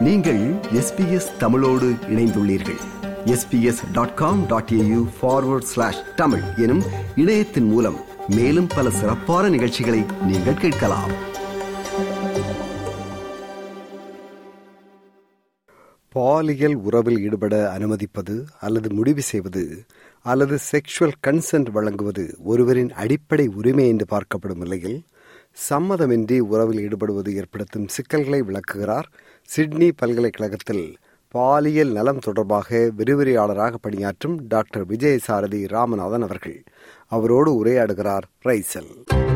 நீங்கள் எஸ்பிஎஸ் தமிழோடு இணைந்துள்ளீர்கள் SBS dot com dot AU forward slash Tamil எனும் இணையத்தின் மூலம் மேலும் பல சிறப்பான நிகழ்ச்சிகளை நீங்கள் கேட்கலாம் பாலியல் உறவில் ஈடுபட அனுமதிப்பது அல்லது முடிவு செய்வது அல்லது செக்ஷுவல் கன்சென்ட் வழங்குவது ஒருவரின் அடிப்படை உரிமை என்று பார்க்கப்படும் நிலையில் சம்மதமின்றி உறவில் ஈடுபடுவது ஏற்படுத்தும் சிக்கல்களை விளக்குகிறார் சிட்னி பல்கலைக்கழகத்தில் பாலியல் நலம் தொடர்பாக விரிவுரையாளராக பணியாற்றும் டாக்டர் விஜயசாரதி ராமநாதன் அவர்கள் அவரோடு உரையாடுகிறார் ரைசல்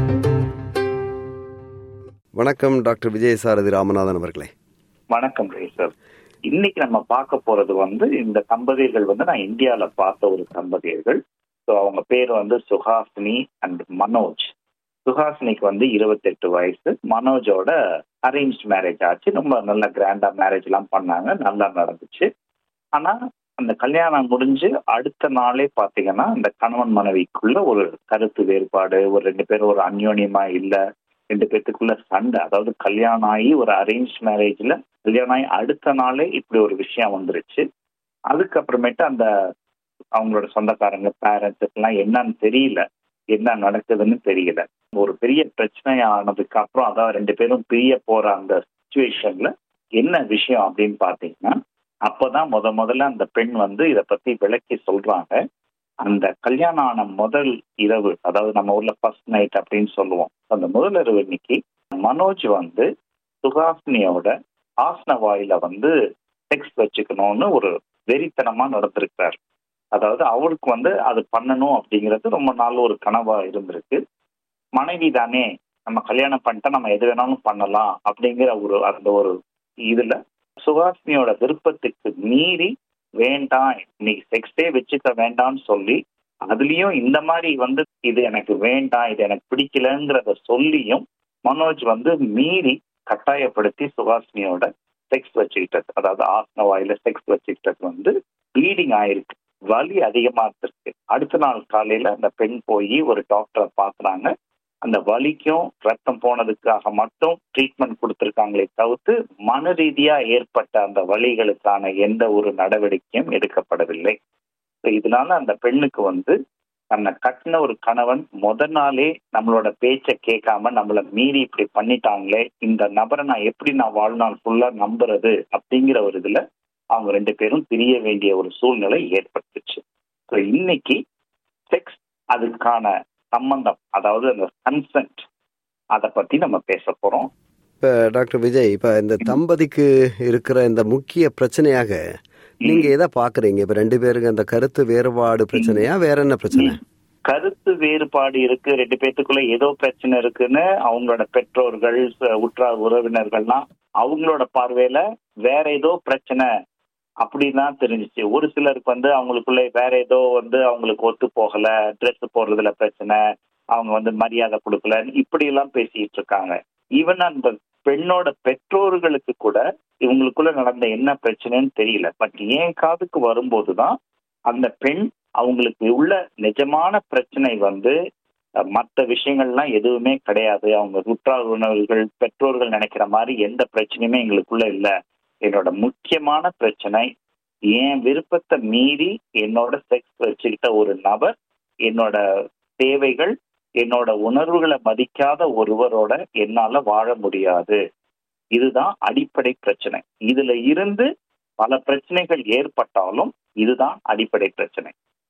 வணக்கம் டாக்டர் விஜயசாரதி ராமநாதன் அவர்களே வணக்கம் ரேசர் இன்னைக்கு நம்ம பார்க்க போறது வந்து இந்த தம்பதியர்கள் வந்து நான் இந்தியால பார்த்த ஒரு தம்பதியர்கள் ஸோ அவங்க பேர் வந்து சுஹாசினி அண்ட் மனோஜ் சுஹாசினிக்கு வந்து இருபத்தெட்டு வயசு மனோஜோட அரேஞ்ச் மேரேஜ் ஆச்சு ரொம்ப நல்ல கிராண்டா மேரேஜ் எல்லாம் பண்ணாங்க நல்லா நடந்துச்சு ஆனா அந்த கல்யாணம் முடிஞ்சு அடுத்த நாளே பாத்தீங்கன்னா அந்த கணவன் மனைவிக்குள்ள ஒரு கருத்து வேறுபாடு ஒரு ரெண்டு பேரும் ஒரு அந்யோன்யமா இல்ல ரெண்டு பேத்துக்குள்ள சண்டை அதாவது கல்யாணம் ஆகி ஒரு அரேஞ்ச் மேரேஜ்ல கல்யாணம் ஆகி அடுத்த நாளே இப்படி ஒரு விஷயம் வந்துருச்சு அதுக்கப்புறமேட்டு அந்த அவங்களோட சொந்தக்காரங்க பேரண்ட்ஸுக்கு எல்லாம் என்னன்னு தெரியல என்ன நடக்குதுன்னு தெரியல ஒரு பெரிய பிரச்சனை ஆனதுக்கு அப்புறம் அதாவது ரெண்டு பேரும் பிரிய போற அந்த சுச்சுவேஷன்ல என்ன விஷயம் அப்படின்னு பாத்தீங்கன்னா அப்பதான் முத முதல்ல அந்த பெண் வந்து இதை பத்தி விளக்கி சொல்றாங்க அந்த கல்யாணம் ஆன முதல் இரவு அதாவது நம்ம ஊர்ல ஃபர்ஸ்ட் நைட் அப்படின்னு சொல்லுவோம் அந்த முதல் இரவு இன்னைக்கு மனோஜ் வந்து சுகாசினியோட ஆசன வாயில வந்து செக்ஸ் வச்சுக்கணும்னு ஒரு வெறித்தனமா நடந்திருக்கிறார் அதாவது அவருக்கு வந்து அது பண்ணணும் அப்படிங்கிறது ரொம்ப நாள் ஒரு கனவா இருந்திருக்கு மனைவி தானே நம்ம கல்யாணம் பண்ணிட்டா நம்ம எது வேணாலும் பண்ணலாம் அப்படிங்கிற ஒரு அந்த ஒரு இதுல சுகாசினியோட விருப்பத்துக்கு மீறி வேண்டாம் இன்னைக்கு செக்ஸே வச்சுக்க வேண்டாம்னு சொல்லி அதுலயும் இந்த மாதிரி வந்து இது எனக்கு வேண்டாம் இது எனக்கு பிடிக்கலங்கிறத சொல்லியும் மனோஜ் வந்து மீறி கட்டாயப்படுத்தி சுகாசினியோட செக்ஸ் வச்சுக்கிட்டது அதாவது ஆசன வாயில செக்ஸ் வச்சுக்கிட்டது வந்து ப்ளீடிங் ஆயிருக்கு வலி அதிகமா இருக்கு அடுத்த நாள் காலையில அந்த பெண் போய் ஒரு டாக்டரை பாக்குறாங்க அந்த வலிக்கும் ரத்தம் போனதுக்காக மட்டும் ட்ரீட்மெண்ட் கொடுத்துருக்காங்களே தவிர்த்து மன ரீதியா ஏற்பட்ட அந்த வலிகளுக்கான எந்த ஒரு நடவடிக்கையும் எடுக்கப்படவில்லை இதனால அந்த பெண்ணுக்கு வந்து தன்னை கட்டின ஒரு கணவன் முத நாளே நம்மளோட பேச்சை கேட்காம நம்மளை மீறி இப்படி பண்ணிட்டாங்களே இந்த நபரை நான் எப்படி நான் வாழ்நாள் ஃபுல்லா நம்புறது அப்படிங்கிற ஒரு இதுல அவங்க ரெண்டு பேரும் பிரிய வேண்டிய ஒரு சூழ்நிலை ஏற்பட்டுச்சு ஸோ இன்னைக்கு செக்ஸ் அதுக்கான சம்பந்தம் அதாவது அந்த கன்சென்ட் அதை பத்தி நம்ம பேச போறோம் இப்ப டாக்டர் விஜய் இப்ப இந்த தம்பதிக்கு இருக்கிற இந்த முக்கிய பிரச்சனையாக நீங்க எதை பாக்குறீங்க இப்ப ரெண்டு பேருக்கு அந்த கருத்து வேறுபாடு பிரச்சனையா வேற என்ன பிரச்சனை கருத்து வேறுபாடு இருக்கு ரெண்டு பேத்துக்குள்ள ஏதோ பிரச்சனை இருக்குன்னு அவங்களோட பெற்றோர்கள் உற்றார் உறவினர்கள்லாம் அவங்களோட பார்வையில வேற ஏதோ பிரச்சனை அப்படிதான் தெரிஞ்சிச்சு ஒரு சிலருக்கு வந்து அவங்களுக்குள்ள வேற ஏதோ வந்து அவங்களுக்கு ஒத்து போகல ட்ரெஸ் போடுறதுல பிரச்சனை அவங்க வந்து மரியாதை கொடுக்கல இப்படி எல்லாம் பேசிட்டு இருக்காங்க ஈவன் அந்த பெண்ணோட பெற்றோர்களுக்கு கூட இவங்களுக்குள்ள நடந்த என்ன பிரச்சனைன்னு தெரியல பட் ஏன் காதுக்கு வரும்போதுதான் அந்த பெண் அவங்களுக்கு உள்ள நிஜமான பிரச்சனை வந்து மற்ற விஷயங்கள்லாம் எதுவுமே கிடையாது அவங்க உற்றார் உணவுகள் பெற்றோர்கள் நினைக்கிற மாதிரி எந்த பிரச்சனையுமே எங்களுக்குள்ள இல்லை என்னோட முக்கியமான பிரச்சனை என் விருப்பத்தை மீறி என்னோட செக்ஸ் வச்சுக்கிட்ட ஒரு நபர் என்னோட தேவைகள் என்னோட உணர்வுகளை மதிக்காத ஒருவரோட என்னால வாழ முடியாது இதுதான் அடிப்படை பிரச்சனை இதுல இருந்து பல பிரச்சனைகள் ஏற்பட்டாலும் இதுதான் அடிப்படை பிரச்சனை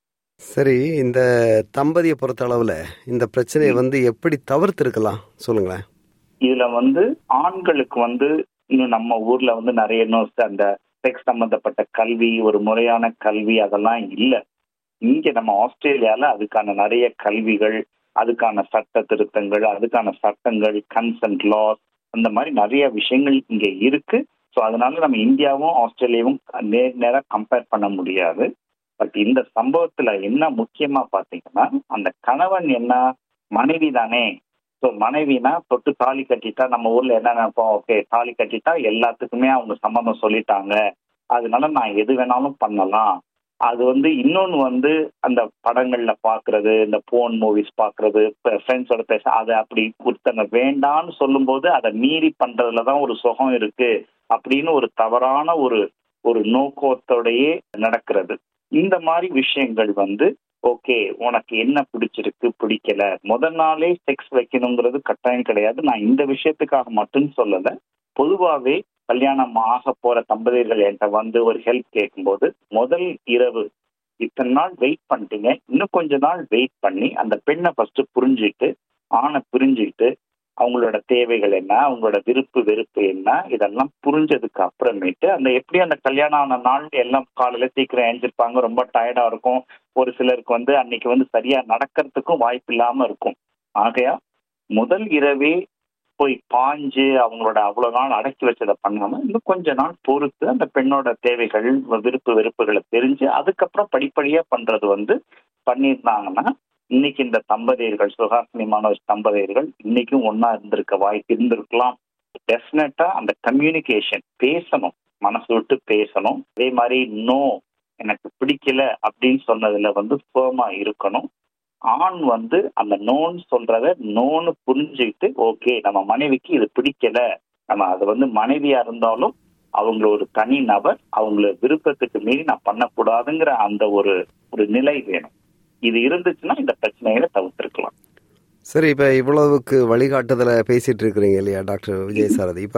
சரி இந்த தம்பதியை பொறுத்த அளவுல இந்த பிரச்சனையை வந்து எப்படி தவிர்த்திருக்கலாம் சொல்லுங்களேன் இதுல வந்து ஆண்களுக்கு வந்து இன்னும் நம்ம ஊர்ல வந்து நிறைய இன்னும் அந்த செக்ஸ் சம்பந்தப்பட்ட கல்வி ஒரு முறையான கல்வி அதெல்லாம் இல்லை இங்க நம்ம ஆஸ்திரேலியால அதுக்கான நிறைய கல்விகள் அதுக்கான சட்ட திருத்தங்கள் அதுக்கான சட்டங்கள் கன்சென்ட் லாஸ் அந்த மாதிரி நிறைய விஷயங்கள் இங்க இருக்கு ஸோ அதனால நம்ம இந்தியாவும் ஆஸ்திரேலியாவும் நேர் நேராக கம்பேர் பண்ண முடியாது பட் இந்த சம்பவத்துல என்ன முக்கியமா பாத்தீங்கன்னா அந்த கணவன் என்ன மனைவி தானே ஸோ மனைவினா தொட்டு தாலி கட்டிட்டா நம்ம ஊர்ல என்ன நினைப்போம் ஓகே தாலி கட்டிட்டா எல்லாத்துக்குமே அவங்க சம்மந்தம் சொல்லிட்டாங்க அதனால நான் எது வேணாலும் பண்ணலாம் அது வந்து இன்னொன்னு வந்து அந்த படங்கள்ல பாக்குறது இந்த போன் மூவிஸ் பாக்குறது ஃப்ரெண்ட்ஸோட பேச அதை அப்படி ஒருத்தங்க வேண்டான்னு சொல்லும்போது அதை மீறி பண்றதுலதான் ஒரு சுகம் இருக்கு அப்படின்னு ஒரு தவறான ஒரு ஒரு நோக்கத்தோடையே நடக்கிறது இந்த மாதிரி விஷயங்கள் வந்து ஓகே உனக்கு என்ன பிடிச்சிருக்கு பிடிக்கல முதல் நாளே செக்ஸ் வைக்கணுங்கிறது கட்டாயம் கிடையாது நான் இந்த விஷயத்துக்காக மட்டும் சொல்லல பொதுவாகவே கல்யாணம் ஆக போற தம்பதியர்கள் என்கிட்ட வந்து ஒரு ஹெல்ப் கேட்கும்போது முதல் இரவு இத்தனை நாள் வெயிட் பண்ணிட்டீங்க இன்னும் கொஞ்ச நாள் வெயிட் பண்ணி அந்த பெண்ணை ஃபர்ஸ்ட் புரிஞ்சுட்டு ஆணை புரிஞ்சுக்கிட்டு அவங்களோட தேவைகள் என்ன அவங்களோட விருப்பு வெறுப்பு என்ன இதெல்லாம் புரிஞ்சதுக்கு அப்புறமேட்டு அந்த எப்படி அந்த கல்யாணம் ஆன நாள் எல்லாம் காலையில சீக்கிரம் எழுந்திருப்பாங்க ரொம்ப டயர்டா இருக்கும் ஒரு சிலருக்கு வந்து அன்னைக்கு வந்து சரியா நடக்கிறதுக்கும் வாய்ப்பு இல்லாம இருக்கும் ஆகையா முதல் இரவே போய் பாஞ்சு அவங்களோட அவ்வளவு நாள் அடக்கி வச்சதை பண்ணாம இன்னும் கொஞ்ச நாள் பொறுத்து அந்த பெண்ணோட தேவைகள் விருப்பு வெறுப்புகளை தெரிஞ்சு அதுக்கப்புறம் படிப்படியா பண்றது வந்து பண்ணியிருந்தாங்கன்னா இன்னைக்கு இந்த தம்பதியர்கள் சுஹாசினி மனோஜ் தம்பதியர்கள் இன்னைக்கும் ஒன்னா இருந்திருக்க வாய்ப்பு இருந்திருக்கலாம் டெஃபினட்டா அந்த கம்யூனிகேஷன் பேசணும் மனசு விட்டு பேசணும் அதே மாதிரி நோ எனக்கு பிடிக்கல அப்படின்னு சொன்னதுல வந்து ஃபேமா இருக்கணும் ஆண் வந்து அந்த நோன்னு சொல்றத நோன்னு புரிஞ்சுக்கிட்டு ஓகே நம்ம மனைவிக்கு இது பிடிக்கல நம்ம அது வந்து மனைவியா இருந்தாலும் அவங்கள ஒரு தனி நபர் அவங்கள விருப்பத்துக்கு மீறி நான் பண்ணக்கூடாதுங்கிற அந்த ஒரு ஒரு நிலை வேணும் இது இருந்துச்சுன்னா இந்த பிரச்சனைகளை தவிர்த்திருக்கலாம் சரி இப்ப இவ்வளவுக்கு வழிகாட்டுதல பேசிட்டு இருக்கிறீங்க இல்லையா டாக்டர் விஜய் சாரதி இப்ப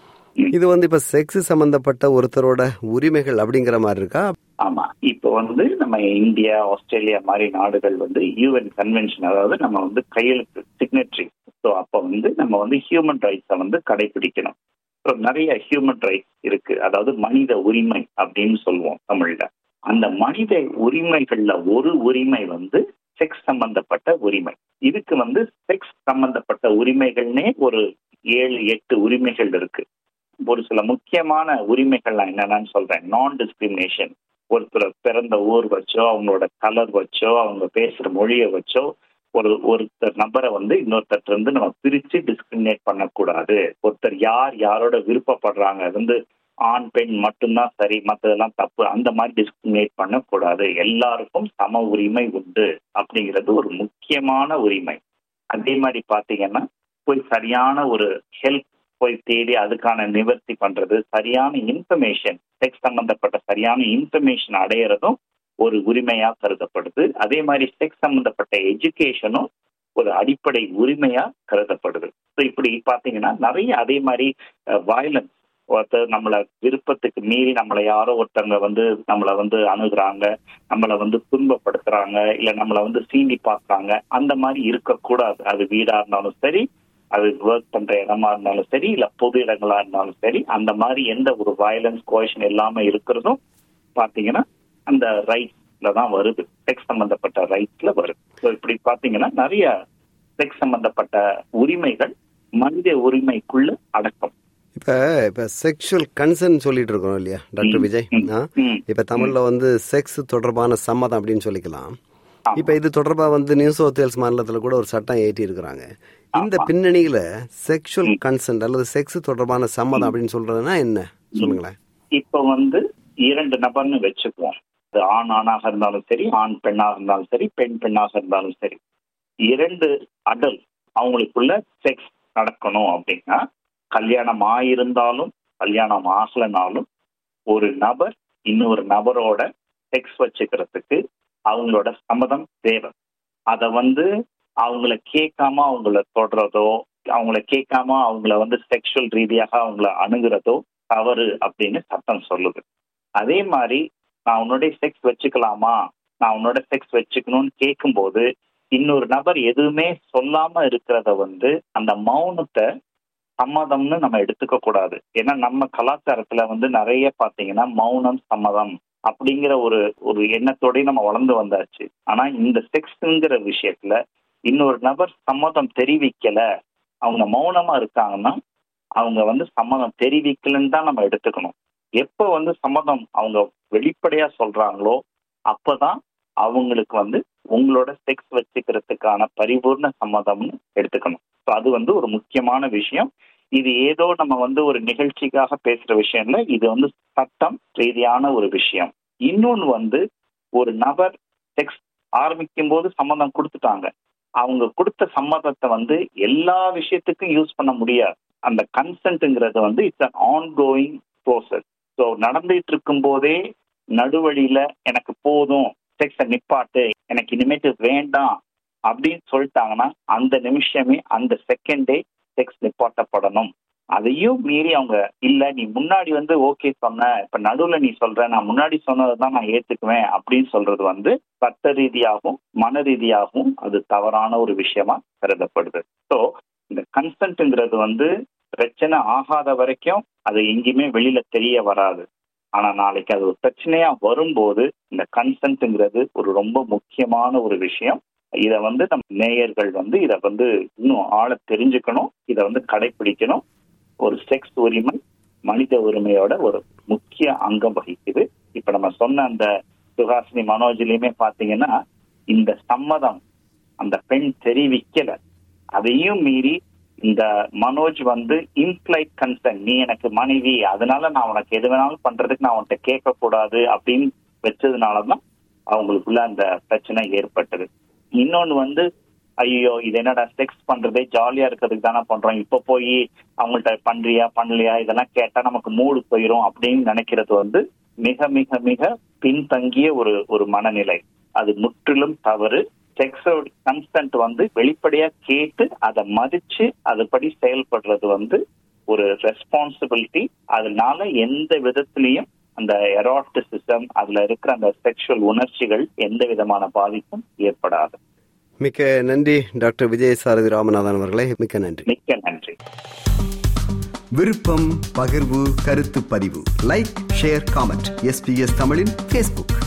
இது வந்து இப்ப செக்ஸ் சம்பந்தப்பட்ட ஒருத்தரோட உரிமைகள் அப்படிங்கிற மாதிரி இருக்கா ஆமா இப்ப வந்து நம்ம இந்தியா ஆஸ்திரேலியா மாதிரி நாடுகள் வந்து யூஎன் கன்வென்ஷன் அதாவது நம்ம வந்து கையெழுத்து சிக்னேட்டரி ஸோ அப்ப வந்து நம்ம வந்து ஹியூமன் ரைட்ஸை வந்து கடைபிடிக்கணும் ஸோ நிறைய ஹியூமன் ரைட்ஸ் இருக்கு அதாவது மனித உரிமை அப்படின்னு சொல்லுவோம் தமிழ்ல அந்த மனித உரிமைகள்ல ஒரு உரிமை வந்து செக்ஸ் சம்பந்தப்பட்ட உரிமை இதுக்கு வந்து செக்ஸ் சம்பந்தப்பட்ட உரிமைகள்னே ஒரு ஏழு எட்டு உரிமைகள் இருக்கு ஒரு சில முக்கியமான உரிமைகள்லாம் என்னென்னு சொல்றேன் நான் டிஸ்கிரிமினேஷன் ஒருத்தர் பிறந்த ஊர் வச்சோ அவங்களோட கலர் வச்சோ அவங்க பேசுற மொழியை வச்சோ ஒரு ஒருத்தர் நபரை வந்து இன்னொருத்தர் இருந்து நம்ம பிரிச்சு டிஸ்கிரிமினேட் பண்ணக்கூடாது ஒருத்தர் யார் யாரோட விருப்பப்படுறாங்க அது வந்து ஆண் பெண் மட்டும்தான் சரி மற்றதெல்லாம் தப்பு அந்த மாதிரி டிஸ்கிரிமினேட் பண்ணக்கூடாது எல்லாருக்கும் சம உரிமை உண்டு அப்படிங்கிறது ஒரு முக்கியமான உரிமை அதே மாதிரி பாத்தீங்கன்னா போய் சரியான ஒரு ஹெல்ப் போய் தேடி அதுக்கான நிவர்த்தி பண்றது சரியான இன்ஃபர்மேஷன் செக்ஸ் சம்பந்தப்பட்ட சரியான இன்ஃபர்மேஷன் அடையிறதும் ஒரு உரிமையா கருதப்படுது அதே மாதிரி செக்ஸ் சம்பந்தப்பட்ட எஜுகேஷனும் ஒரு அடிப்படை உரிமையா கருதப்படுது ஸோ இப்படி பாத்தீங்கன்னா நிறைய அதே மாதிரி வயலன்ஸ் ஒருத்தர் நம்மளை விருப்பத்துக்கு மீறி நம்மளை யாரோ ஒருத்தவங்க வந்து நம்மளை வந்து அணுகுறாங்க நம்மளை வந்து துன்பப்படுத்துறாங்க இல்ல நம்மளை வந்து சீண்டி பார்க்கறாங்க அந்த மாதிரி இருக்கக்கூடாது அது வீடா இருந்தாலும் சரி அது ஒர்க் பண்ற இடமா இருந்தாலும் சரி இல்ல பொது இடங்களா இருந்தாலும் சரி அந்த மாதிரி எந்த ஒரு வயலன்ஸ் கோஷன் இல்லாம இருக்கிறதும் பாத்தீங்கன்னா அந்த ரைட்ஸ்ல தான் வருது செக்ஸ் சம்பந்தப்பட்ட ரைட்ஸ்ல வருது ஸோ இப்படி பாத்தீங்கன்னா நிறைய செக்ஸ் சம்பந்தப்பட்ட உரிமைகள் மனித உரிமைக்குள்ள அடக்கம் இப்ப இப்ப செக்ஷுவல் கன்சர்ன் சொல்லிட்டு இருக்கோம் இல்லையா டாக்டர் விஜய் இப்ப தமிழ்ல வந்து செக்ஸ் தொடர்பான சம்மதம் அப்படின்னு சொல்லிக்கலாம் இப்ப இது தொடர்பா வந்து நியூ சவுத் வேல்ஸ் மாநிலத்துல கூட ஒரு சட்டம் ஏற்றி இருக்கிறாங்க இந்த பின்னணியில செக்ஷுவல் கன்சென்ட் அல்லது செக்ஸ் தொடர்பான சம்மதம் அப்படின்னு சொல்றதுன்னா என்ன சொல்லுங்களேன் இப்ப வந்து இரண்டு நபர்னு வச்சுக்குவோம் அது ஆண் ஆணாக இருந்தாலும் சரி ஆண் பெண்ணாக இருந்தாலும் சரி பெண் பெண்ணாக இருந்தாலும் சரி இரண்டு அடல் அவங்களுக்குள்ள செக்ஸ் நடக்கணும் அப்படின்னா கல்யாணம் ஆயிருந்தாலும் கல்யாணம் ஆகலனாலும் ஒரு நபர் இன்னொரு நபரோட செக்ஸ் வச்சுக்கிறதுக்கு அவங்களோட சம்மதம் தேவை அத வந்து அவங்கள கேட்காம அவங்கள தொடுறதோ அவங்கள கேட்காம அவங்கள வந்து செக்ஷுவல் ரீதியாக அவங்கள அணுகிறதோ தவறு அப்படின்னு சட்டம் சொல்லுது அதே மாதிரி நான் உன்னோட செக்ஸ் வச்சுக்கலாமா நான் உன்னோட செக்ஸ் வச்சுக்கணும்னு கேட்கும்போது இன்னொரு நபர் எதுவுமே சொல்லாம இருக்கிறத வந்து அந்த மௌனத்தை சம்மதம்னு நம்ம எடுத்துக்க கூடாது ஏன்னா நம்ம கலாச்சாரத்துல வந்து நிறைய பாத்தீங்கன்னா மௌனம் சம்மதம் அப்படிங்கிற ஒரு ஒரு எண்ணத்தோடய நம்ம வளர்ந்து வந்தாச்சு ஆனா இந்த செக்ஸ்ங்கிற விஷயத்துல இன்னொரு நபர் சம்மதம் தெரிவிக்கல அவங்க மௌனமா இருக்காங்கன்னா அவங்க வந்து சம்மதம் தெரிவிக்கலன்னு தான் நம்ம எடுத்துக்கணும் எப்ப வந்து சம்மதம் அவங்க வெளிப்படையா சொல்றாங்களோ அப்பதான் அவங்களுக்கு வந்து உங்களோட செக்ஸ் வச்சுக்கிறதுக்கான பரிபூர்ண சம்மதம்னு எடுத்துக்கணும் ஸோ அது வந்து ஒரு முக்கியமான விஷயம் இது ஏதோ நம்ம வந்து ஒரு நிகழ்ச்சிக்காக பேசுற விஷயம் இல்லை இது வந்து சட்டம் ரீதியான ஒரு விஷயம் இன்னொன்று வந்து ஒரு நபர் செக்ஸ் ஆரம்பிக்கும் போது சம்மதம் கொடுத்துட்டாங்க அவங்க கொடுத்த சம்மதத்தை வந்து எல்லா விஷயத்துக்கும் யூஸ் பண்ண முடியாது அந்த கன்சென்ட்ங்கிறது வந்து it's an ongoing process so நடந்துட்டு இருக்கும் போதே நடுவழியில எனக்கு போதும் செக்ஸை நிப்பாட்டு எனக்கு இனிமேட்டு வேண்டாம் அப்படின்னு சொல்லிட்டாங்கன்னா அந்த நிமிஷமே அந்த செகண்டே செக்ஸ் நிப்பாட்டப்படணும் அதையும் மீறி அவங்க இல்ல நீ முன்னாடி வந்து ஓகே சொன்ன இப்ப நடுவுல நீ சொல்ற நான் முன்னாடி சொன்னதான் நான் ஏத்துக்குவேன் அப்படின்னு சொல்றது வந்து சட்ட ரீதியாகவும் மன ரீதியாகவும் அது தவறான ஒரு விஷயமா கருதப்படுது ஸோ இந்த கன்சென்ட்ங்கிறது வந்து பிரச்சனை ஆகாத வரைக்கும் அது எங்கேயுமே வெளியில தெரிய வராது ஆனா நாளைக்கு அது ஒரு பிரச்சனையா வரும்போது இந்த கன்சென்ட்ங்கிறது ஒரு ரொம்ப முக்கியமான ஒரு விஷயம் இதை வந்து நம்ம நேயர்கள் வந்து இதை வந்து இன்னும் ஆழ தெரிஞ்சுக்கணும் இதை வந்து கடைபிடிக்கணும் ஒரு செக்ஸ் உரிமை மனித உரிமையோட ஒரு முக்கிய அங்கம் வகிக்குது இப்ப நம்ம சொன்ன அந்த சுகாசினி மனோஜ்லயுமே பாத்தீங்கன்னா இந்த சம்மதம் அந்த பெண் தெரிவிக்கல அதையும் மீறி இந்த மனோஜ் வந்து இம்ப்ளைட் கன்சர்ன் நீ எனக்கு மனைவி அதனால நான் உனக்கு எது வேணாலும் பண்றதுக்கு நான் உன்கிட்ட கேட்க கூடாது அப்படின்னு வச்சதுனாலதான் அவங்களுக்குள்ள அந்த பிரச்சனை ஏற்பட்டது இன்னொன்னு வந்து ஐயோ இது என்னடா செக்ஸ் பண்றதே ஜாலியா இருக்கிறதுக்கு தானே பண்றோம் இப்ப போய் அவங்கள்ட்ட பண்றியா பண்ணலையா இதெல்லாம் கேட்டா நமக்கு மூடு போயிரும் அப்படின்னு நினைக்கிறது வந்து மிக மிக மிக பின்தங்கிய ஒரு ஒரு மனநிலை அது முற்றிலும் தவறு செக்ஸோட கன்சென்ட் வந்து வெளிப்படையா கேட்டு அதை மதிச்சு அதுபடி செயல்படுறது வந்து ஒரு ரெஸ்பான்சிபிலிட்டி அதனால எந்த விதத்திலையும் அந்த எராட்டிசிசம் அதுல இருக்கிற அந்த செக்ஷுவல் உணர்ச்சிகள் எந்த விதமான பாதிப்பும் ஏற்படாது மிக்க நன்றி டாக்டர் விஜயசாரதி ராமநாதன் அவர்களே மிக்க நன்றி மிக்க நன்றி விருப்பம் பகிர்வு கருத்து பதிவு லைக் ஷேர் காமெண்ட் எஸ்பிஎஸ் தமிழின் ஃபேஸ்புக்